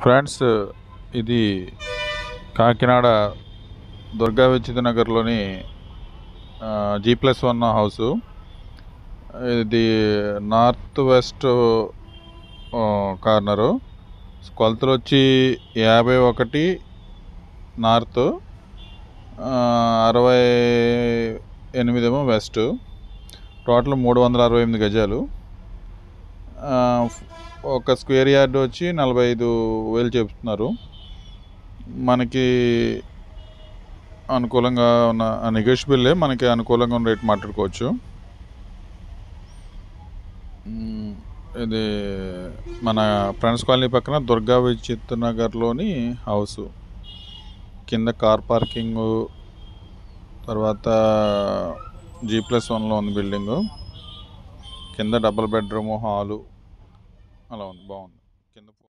friends ఇది కాకినాడ దుర్గా విచిత నగర్లోని జీ ప్లస్ వన్ హౌసు ఇది నార్త్ వెస్ట్ కార్నరు కొలతలు వచ్చి యాభై ఒకటి నార్త్ అరవై ఎనిమిదేమో వెస్ట్ టోటల్ మూడు వందల అరవై ఎనిమిది గజాలు ఆ, ఒక స్క్వేర్ యార్డ్ వచ్చి నలభై ఐదు వేలు చెప్తున్నారు మనకి అనుకూలంగా ఉన్న నెగోషియబుల్లే మనకి అనుకూలంగా ఉన్న రేట్ మాట్లాడుకోవచ్చు మ్, ఇది మన ఫ్రెండ్స్ కాలనీ పక్కన దుర్గా విచిత్ నగర్లోని హౌస్ కింద కార్ పార్కింగ్ తర్వాత జీ ప్లస్ వన్లో ఉంది బిల్డింగు కింద డబుల్ బెడ్రూమ్ హాలు అలా ఉంది బాగుంది కింద